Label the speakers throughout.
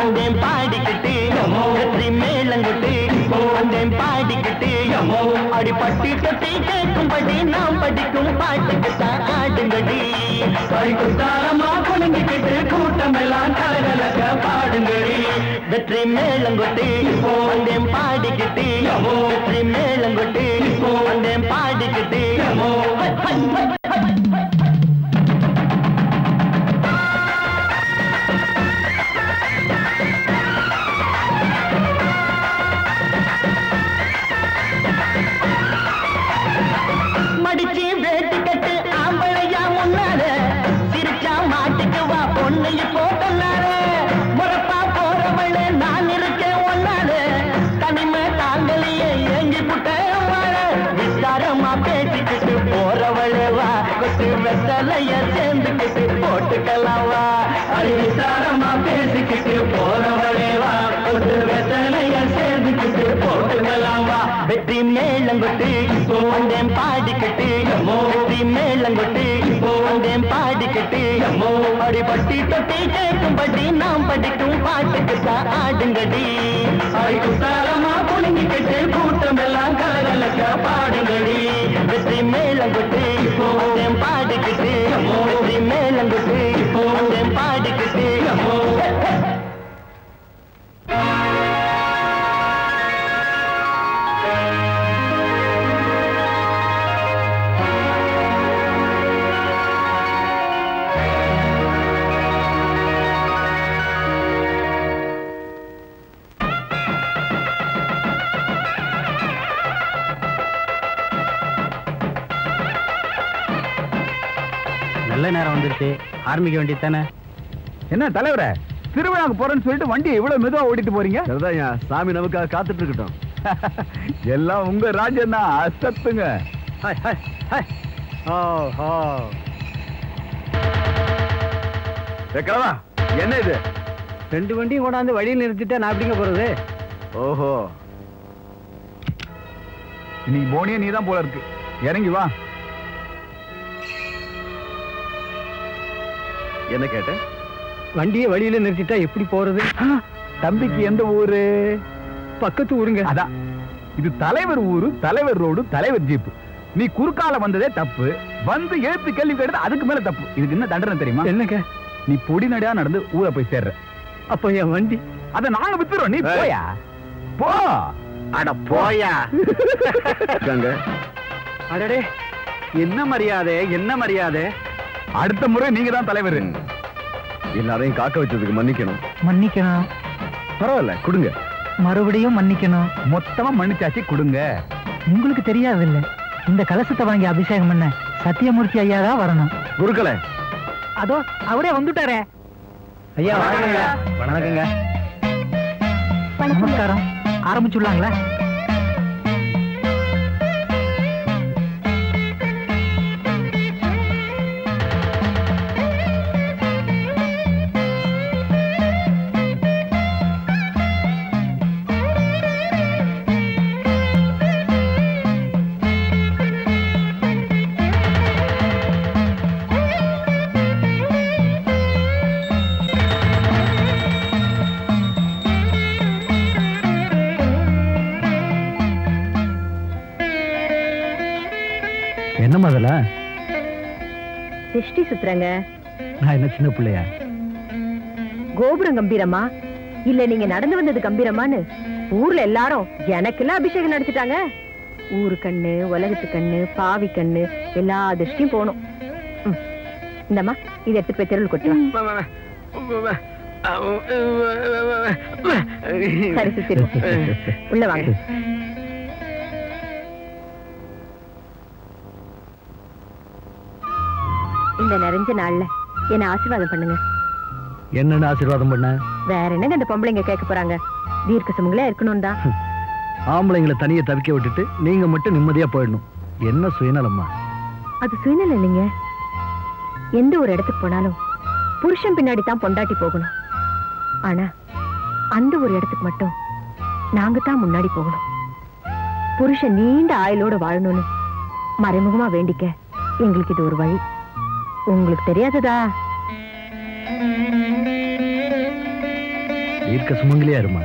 Speaker 1: வந்தேன் பாடிக்கிட்டு வெற்றி மேளங்குட்டு வந்தேன் பாடிக்கிட்டு அடிப்பட்டி தொட்டி கேட்கும்படி நாம் படிக்கும் பாட்டுக்கு தான் ஆடுங்கடி குத்தாரமா குலுங்கிக்கிட்டு கூட்டம் எல்லாம் கலகலக்க பாடுங்கடி வெற்றி மேளங்குட்டு வந்தேன் பாடிக்கிட்டு வெற்றி மேளங்குட்டு வந்தேன் பாடிக்கிட்டு ஹை, ஹை, ஹை, ஹை, ஹை. மடிச்சு வேட்டி கட்டு ஆம்பளையா முன்னால சிரிச்சா மாட்டுக்கு வா பொண்ணு இப்போ தன்னால முறப்பா போறவள நான் இருக்கேன் ஒன்னால தனிமை தாங்கலையே ஏங்கி புட்ட வாழ விசாரமா பேசிக்கிட்டு போறவள வா கொத்து வெத்தலைய சேர்ந்துக்கிட்டு போட்டுக்கலாம் வா அது விசாரமா பேசிக்கிட்டு போறவளே வா கொத்து வெத்தலைய சேர்ந்துக்கிட்டு போட்டுக்கலாம் வா வெற்றி மேளங்குட்டு வந்தேன் பாடிக்கிட்டு வெற்றி மேளங்குட்டு வந்தேன் பாடிக்கிட்டு அடிபட்டி தொட்டி கேட்கும்படி நாம் படிக்கும் பாட்டுக்கு தான் ஆடுங்கடி அடி குத்தாரமா புழுங்கிக்கிட்டு கூட்டம் எல்லாம் கலகலக்க பாடுங்கடி வெற்றி மேளங்குட்டு வந்தேன் பாடிக்கிட்டு வெற்றி மேளங்குட்டு வந்தேன் பாடிக்கிட்டு
Speaker 2: நல்ல நேரம் வந்துருச்சு ஆரம்பிக்க வேண்டியது தானே
Speaker 3: என்ன தலைவரே திருவிழாக்கு போறேன்னு சொல்லிட்டு வண்டியை இவ்வளவு மெதுவா ஓட்டிட்டு போறீங்க
Speaker 4: சரிதான்யா சாமி நமக்காக காத்துட்டு இருக்கட்டும்
Speaker 3: எல்லாம் உங்க ராஜ்யம் தான் அசத்துங்க
Speaker 2: ஹாய் ஹாய் ஹாய் ஓ ஹோ
Speaker 4: கிழவா என்ன இது
Speaker 2: ரெண்டு வண்டியும் கொண்டாந்து வழியில் நிறுத்திட்டா நான் எப்படிங்க போறது
Speaker 4: ஓஹோ
Speaker 3: இன்னைக்கு போனியே நீ தான் போல இருக்கு இறங்கி வா
Speaker 4: என்ன கேட்ட
Speaker 2: வண்டியை வழியில நிறுத்திட்டா எப்படி போறது
Speaker 3: தம்பிக்கு எந்த ஊரு
Speaker 2: பக்கத்து ஊருங்க
Speaker 3: அதான் இது தலைவர் ஊரு தலைவர் ரோடு தலைவர் ஜீப்பு நீ குறுக்கால வந்ததே தப்பு வந்து எழுத்து கேள்வி கேட்டது அதுக்கு மேல தப்பு இதுக்கு என்ன தண்டனை தெரியுமா
Speaker 2: என்னங்க
Speaker 3: நீ பொடி நடையா நடந்து ஊரை போய் சேர்ற
Speaker 2: அப்ப என் வண்டி
Speaker 3: அத நாங்க வித்துறோம் நீ
Speaker 4: ஏய்.
Speaker 3: போயா போ
Speaker 4: அட போயா இருக்காங்க.
Speaker 2: அடடே என்ன மரியாதை என்ன மரியாதை
Speaker 3: அடுத்த முறை நீங்க தான் தலைவர்
Speaker 4: ம். எல்லாரையும் காக்க வச்சதுக்கு மன்னிக்கணும்
Speaker 5: மன்னிக்கணும்
Speaker 4: பரவாயில்ல கொடுங்க
Speaker 5: மறுபடியும் மன்னிக்கணும்
Speaker 3: மொத்தமா மன்னிச்சாச்சு கொடுங்க
Speaker 5: உங்களுக்கு தெரியாதில்ல இந்த கலசத்தை வாங்கி அபிஷேகம் பண்ண சத்தியமூர்த்தி ஐயா தான் வரணும்
Speaker 4: குருக்களே
Speaker 5: அதோ அவரே வந்துட்டாரே
Speaker 2: ஐயா வணக்கங்க வணக்கங்க
Speaker 5: நமஸ்காரம் ஆரம்பிச்சுடலாங்களா
Speaker 2: என்ன முதல்ல
Speaker 6: திருஷ்டி சுத்துறங்க
Speaker 2: நான் என்ன சின்ன பிள்ளையா
Speaker 6: கோபுரம் கம்பீரமா இல்ல நீங்க நடந்து வந்தது கம்பீரமான்னு ஊர்ல எல்லாரும் எனக்கெல்லாம் அபிஷேகம் நடத்திட்டாங்க ஊரு கண்ணு உலகத்து கண்ணு பாவி கண்ணு எல்லா திருஷ்டியும் போகணும் ம். இந்தம்மா இதை எடுத்து போய் தெருவில் கொட்டு வா. சரி சுத்திரும் உள்ள வாங்க இந்த நிறைஞ்ச நாள்ல என்ன ஆசீர்வாதம் பண்ணுங்க
Speaker 2: என்னன்னு ஆசீர்வாதம் பண்ண
Speaker 6: வேற என்னங்க இந்த பொம்பளைங்க கேட்க போறாங்க தீர்க்க சுமங்களா இருக்கணும் தான்
Speaker 2: ஆம்பளைங்களை தனியா தவிக்க விட்டுட்டு நீங்க மட்டும் நிம்மதியா போயிடணும் என்ன சுயநலம்மா
Speaker 6: அது சுயநலம் இல்லைங்க எந்த ஒரு இடத்துக்கு போனாலும் புருஷன் பின்னாடி தான் பொண்டாட்டி போகணும் ஆனா அந்த ஒரு இடத்துக்கு மட்டும் நாங்க தான் முன்னாடி போகணும் புருஷன் நீண்ட ஆயுளோட வாழணும்னு மறைமுகமா வேண்டிக்க எங்களுக்கு இது ஒரு வழி உங்களுக்கு தெரியாததா
Speaker 2: தீர்க்க சுமங்கலியா இருமா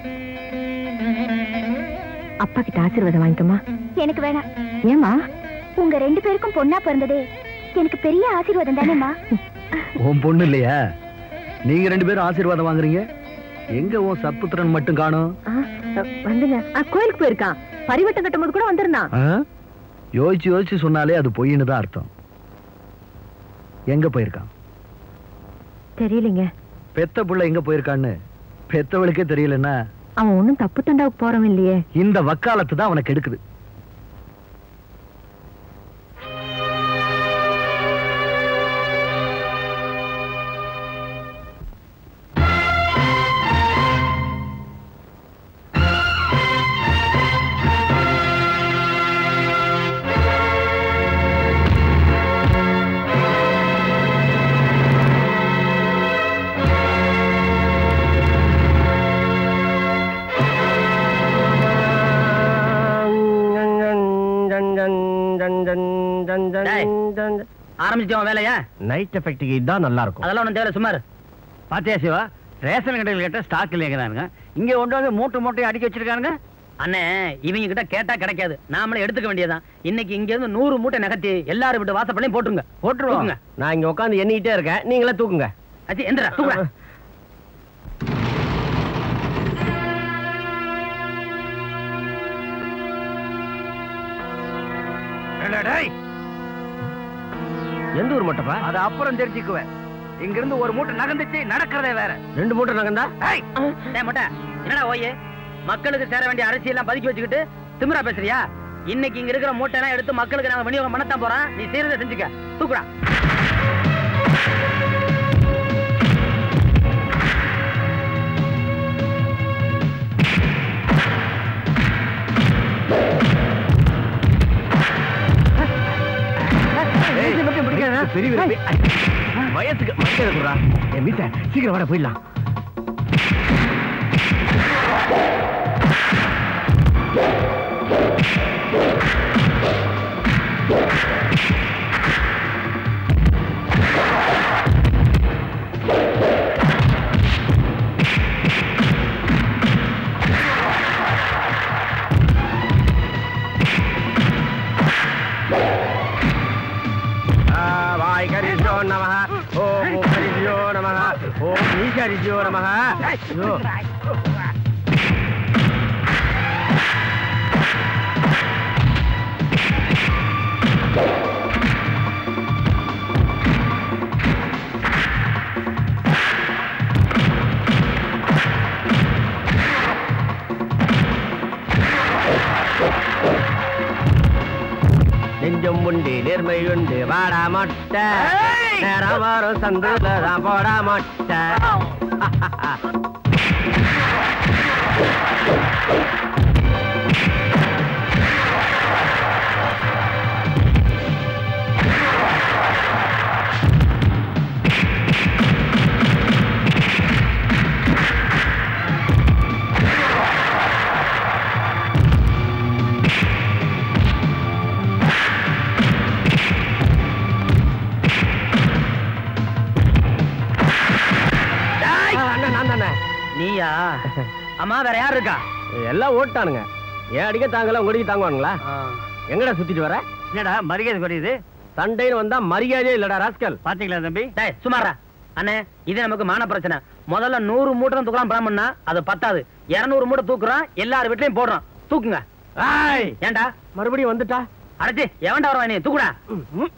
Speaker 6: அப்பா கிட்ட ஆசீர்வாதம் வாங்கிக்கமா
Speaker 7: எனக்கு வேணாம்
Speaker 6: ஏமா
Speaker 7: உங்க ரெண்டு பேருக்கும் பொண்ணா பிறந்ததே எனக்கு பெரிய ஆசீர்வாதம் தானேம்மா
Speaker 2: உன் பொண்ணு இல்லையா நீங்க ரெண்டு பேரும் ஆசீர்வாதம் வாங்குறீங்க எங்க உன் சத்புத்திரன் மட்டும் காணோம்
Speaker 6: வந்துங்க ஆ, கோயிலுக்கு போயிருக்கான் பரிவட்டம் கட்டும் போது கூட வந்திருந்தான்
Speaker 2: ஆ? யோசிச்சு யோசிச்சு சொன்னாலே அது பொய்ன்னு தான் அர்த்தம் எங்க போயிருக்கான்
Speaker 6: தெரியலங்க
Speaker 2: பெத்த புள்ள எங்க போயிருக்கான்னு பெத்தவளுக்கே தெரியலன்னா
Speaker 6: அவன் ஒண்ணும் தப்பு தண்டாவுக்கு போறவன் இல்லையே
Speaker 2: இந்த வக்காலத்து தான் அவனுக்கு எடுக்குது
Speaker 1: ஆரம்பிச்சிட்டோம் வேலையா
Speaker 8: நைட் எஃபெக்ட்டுக்கு இதான் நல்லா இருக்கும்
Speaker 1: அதெல்லாம் ஒன்றும் தேவை சுமார்
Speaker 8: பாத்தியா சிவா ரேஷன் கடையில் கேட்ட ஸ்டாக் இல்லைங்கிறானுங்க இங்க கொண்டு வந்து மூட்டை மூட்டையை அடிக்க வச்சிருக்கானுங்க
Speaker 1: அண்ணே இவங்க கிட்ட கேட்டா கிடைக்காது நாமளே எடுத்துக்க வேண்டியதுதான் இன்னைக்கு இங்க இருந்து நூறு மூட்டை நகர்த்தி எல்லாரும் விட்டு வாசப்பள்ளையும் போட்டுருங்க
Speaker 8: போட்டுருவோங்க
Speaker 1: தூக்குங்க.
Speaker 8: நான் இங்க உட்காந்து எண்ணிக்கிட்டே இருக்கேன் நீங்களே தூக்குங்க
Speaker 1: அச்சி எந்திரா தூக்குடா
Speaker 8: எந்த ஊர் மூட்டைப்பா
Speaker 3: அது அப்புறம் தெரிஞ்சுக்குவேன் இங்க இருந்து ஒரு மூட்டை நகர்ந்துச்சு நடக்கிறதே வேற
Speaker 8: ரெண்டு மூட்டை நகந்தா
Speaker 1: ஏய் மொட்டை என்னடா ஓயே மக்களுக்கு சேர வேண்டிய அரிசி எல்லாம் பதுக்கி வச்சுக்கிட்டு திமிரா பேசுறியா இன்னைக்கு இங்க இருக்கிற மூட்டை எல்லாம் எடுத்து மக்களுக்கு நாங்க விநியோகம் பண்ணத்தான் போறோம் நீ செய்யறதை செஞ்சுக்க தூக்குடா
Speaker 8: பெரிய விருப்பி. வயசுக்கு மரியாதை குடுறா என் மீச சீக்கிரம் வாட போயிடலாம் வாய் கரிஜோ நம ஓம் கரிஜோ நம ஓம் நீ கரிஜோ நம ஐயோ நெஞ்சம் உண்டு நேர்மை உண்டு வாடா மொட்டை நேரம் வரும் சந்துல தான் போடா மொட்டை அண்ணா நான் தானே
Speaker 1: நீயா அம்மா வேற யார் இருக்கா
Speaker 8: எல்லாம் ஓட்டானுங்க ஏன் அடிக்க தாங்கல உங்க தாங்குவானுங்களா எங்கடா சுத்திட்டு வர
Speaker 3: என்னடா மரியாதை குறையுது
Speaker 8: சண்டைன்னு வந்தா மரியாதையே இல்லடா ராஸ்கல்
Speaker 3: பாத்தீங்களா தம்பி
Speaker 1: டேய் சுமாரா அண்ணே இது நமக்கு மான பிரச்சனை முதல்ல நூறு மூட்டை தான் தூக்கலாம் பிளான் பண்ணா அது பத்தாது இருநூறு மூட்டை தூக்குறோம் எல்லார் வீட்லயும் போடுறோம் தூக்குங்க
Speaker 8: ஆய்
Speaker 1: ஏன்டா
Speaker 8: மறுபடியும் வந்துட்டா
Speaker 1: அடைச்சி எவன்டா வருவா நீ தூக்குடா
Speaker 8: ம்.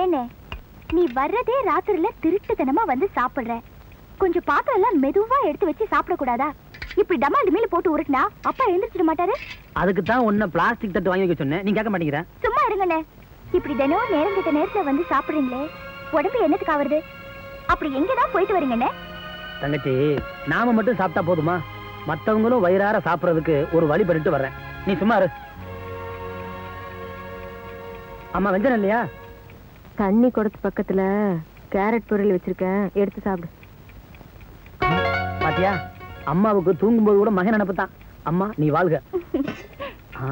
Speaker 7: ஏனே நீ வர்றதே ராத்திரில திருட்டுத்தனமா வந்து சாப்பிடுற கொஞ்சம் பாத்திரம் எல்லாம் மெதுவா எடுத்து வச்சு சாப்பிடக்கூடாதா இப்படி டமால் டிமில போட்டு உருட்டினா அப்பா எழுந்திரிச்சிட மாட்டாரு
Speaker 1: அதுக்கு தான் உன்ன பிளாஸ்டிக் தட்டு வாங்கி வைக்க சொன்னேன் நீ கேட்க மாட்டேங்கிற
Speaker 7: சும்மா இருங்கண்ணே இப்படி தினம் நேரம் கிட்ட நேரத்துல வந்து சாப்பிடுறீங்களே உடம்பு என்னத்துக்கு ஆவறது அப்படி எங்கதான் போயிட்டு வரீங்கண்ணே
Speaker 1: தங்கச்சி நாம மட்டும் சாப்பிட்டா போதுமா மத்தவங்களும் வயிறார சாப்பிடுறதுக்கு ஒரு வழி பண்ணிட்டு வர்றேன் நீ சும்மா இரு அம்மா வெஞ்சனம் இல்லையா
Speaker 6: தண்ணி குடத்து பக்கத்துல கேரட் பொரியல் வச்சிருக்கேன் எடுத்து சாப்பிடு
Speaker 1: பாத்தியா அம்மாவுக்கு தூங்கும்போது கூட மகன் நினப்பு தான் அம்மா நீ வாழ்க ஆ.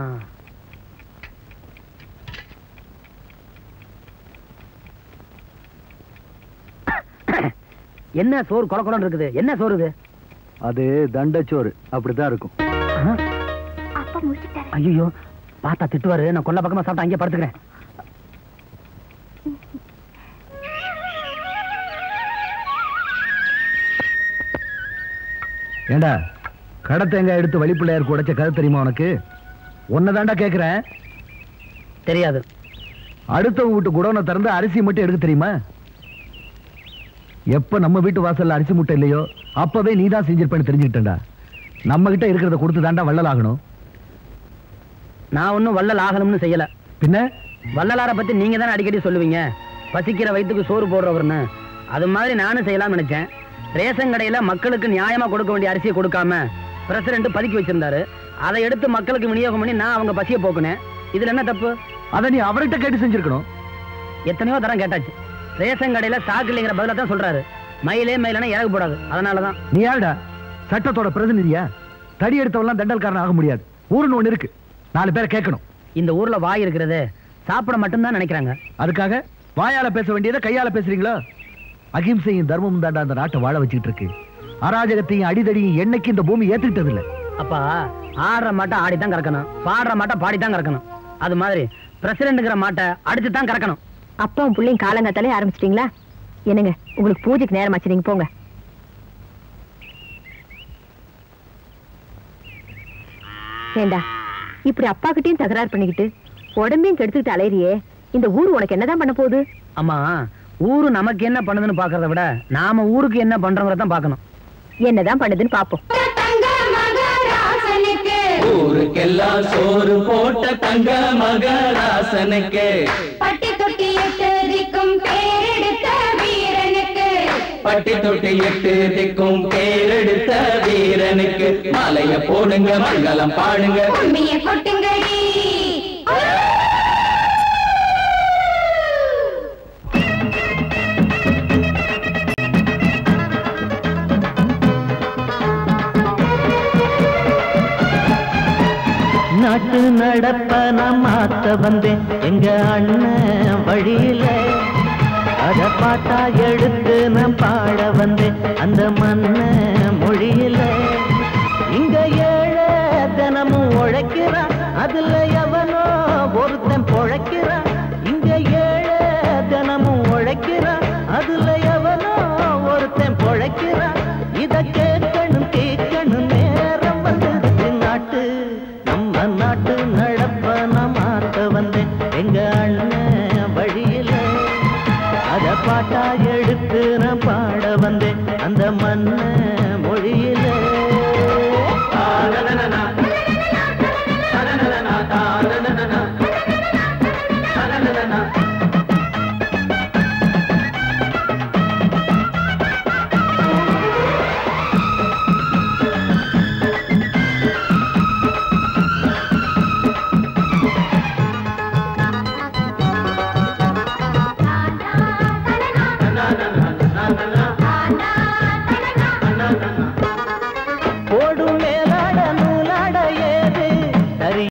Speaker 1: என்ன சோறு கொல கொலன்னு இருக்குது என்ன சோறு இது
Speaker 2: அது தண்டச்சோறு அப்படித்தான் இருக்கும்
Speaker 7: அப்பா முடிச்சுட்டாரு
Speaker 1: ஐயோ பார்த்தா திட்டுவாரு நான் கொல்ல பக்கமா சாப்பிட்டு அங்கேயே படுத்துக்கிறேன்
Speaker 2: ஏண்டா கடை தேங்காய் எடுத்து வழிப்பிள்ளையாருக்கு உடைச்ச கதை தெரியுமா உனக்கு தாண்டா கேக்குறேன்
Speaker 1: தெரியாது
Speaker 2: அடுத்தவங்க வீட்டு குடோனை திறந்து அரிசி மட்டும் எடுக்க தெரியுமா எப்ப நம்ம வீட்டு வாசல்ல அரிசி முட்டை இல்லையோ அப்பவே நீ தான் செஞ்சிருப்பேன்னு தெரிஞ்சுக்கிட்டேன்டா நம்ம கிட்ட இருக்கிறத கொடுத்து தாண்டா வள்ளல் ஆகணும்
Speaker 1: நான் ஒன்னும் வள்ளல் ஆகணும்னு செய்யல
Speaker 2: பின்ன
Speaker 1: வள்ளலார பத்தி நீங்க தானே அடிக்கடி சொல்லுவீங்க பசிக்கிற வயித்துக்கு சோறு போடுறவர்னு அது மாதிரி நானும் செய்யலாம்னு நினைச்சேன் ரேஷன் கடையில மக்களுக்கு நியாயமா கொடுக்க வேண்டிய அரிசியை கொடுக்காம பிரசிடண்ட் பதுக்கி வச்சிருந்தாரு அதை எடுத்து மக்களுக்கு விநியோகம் பண்ணி நான் அவங்க பசியை போக்குனேன் இதுல என்ன தப்பு
Speaker 2: அதை நீ அவர்கிட்ட கேட்டு செஞ்சிருக்கணும்
Speaker 1: எத்தனையோ தரம் கேட்டாச்சு ரேஷன் கடையில ஸ்டாக் இல்லைங்கிற பதில தான் சொல்றாரு மயிலே மயிலனா இறகு போடாது அதனாலதான்
Speaker 2: நீ யாருடா சட்டத்தோட பிரதிநிதியா தடி எடுத்தவெல்லாம் தண்டல்காரன் ஆக முடியாது ஊருன்னு ஒண்ணு இருக்கு நாலு பேரை கேட்கணும்
Speaker 1: இந்த ஊர்ல வாய் இருக்கிறது சாப்பிட மட்டும்தான் நினைக்கிறாங்க
Speaker 2: அதுக்காக வாயால பேச வேண்டியதை கையால பேசுறீங்களா அகிம்சையும் தர்மமும் தாண்டா அந்த நாட்டை வாழ வச்சுக்கிட்டு இருக்கு அராஜகத்தையும் அடிதடியும் என்னைக்கு இந்த பூமி ஏத்துக்கிட்டது இல்ல
Speaker 1: அப்பா ஆடுற மாட்டை ஆடித்தான் கறக்கணும் பாடுற மாட்டை பாடித்தான் கறக்கணும் அது மாதிரி பிரசிடண்ட்ங்கிற மாட்டை அடிச்சு தான் கறக்கணும்
Speaker 6: அப்பாவும் பிள்ளையும் காலங்காத்தாலே ஆரம்பிச்சிட்டீங்களா என்னங்க உங்களுக்கு பூஜைக்கு நேரம் ஆச்சு நீங்க போங்க ஏண்டா இப்படி அப்பா கிட்டயும் தகராறு பண்ணிக்கிட்டு உடம்பையும் கெடுத்துக்கிட்டு அலையறியே இந்த ஊர் உனக்கு என்னதான் பண்ண போகுது
Speaker 1: அம்மா ஊரு நமக்கு என்ன பண்ணுதுன்னு பாக்குறத விட நாம ஊருக்கு என்ன பண்றோங்கிறத தான் பார்க்கணும்
Speaker 6: என்னதான் பண்ணுதுன்னு பாப்போம்
Speaker 9: ஊருக்கெல்லாம் சோறு போட்ட தங்க மகராசனுக்கு
Speaker 10: பட்டி தொட்டி எட்டு திக்கும் பேரெடுத்த வீரனுக்கு
Speaker 9: பட்டி தொட்டி எட்டு திக்கும் பேரெடுத்த வீரனுக்கு மாலைய போடுங்க மங்களம் பாடுங்க
Speaker 10: கும்மிய கொட்டுங்கடி
Speaker 8: நாட்டு நடப்ப நான் மாத்த வந்தேன் எங்க அண்ணன் வழியில அத பாட்டா எடுத்து நான் பாட வந்தேன் அந்த மண்ண மொழியில இங்க ஏழை தினமும் உழைக்கிறான் அதுல எவனோ ஒருத்தன் பொழைக்கிறான் இங்க ஏழை தினமும் உழைக்கிறான் அதுல எவனோ ஒருத்தன் பொழைக்கிறான் இத கேட்கணும் கேட்கணும் நேரம் வந்தது நாட்டு நம்ம நாட்டு நடப்ப நான் மாத்த வந்தேன் எங்க அண்ணன் வழியில அத பாட்டா எடுத்து நான் பாட வந்தேன் அந்த மண்ண மொழியில போடும்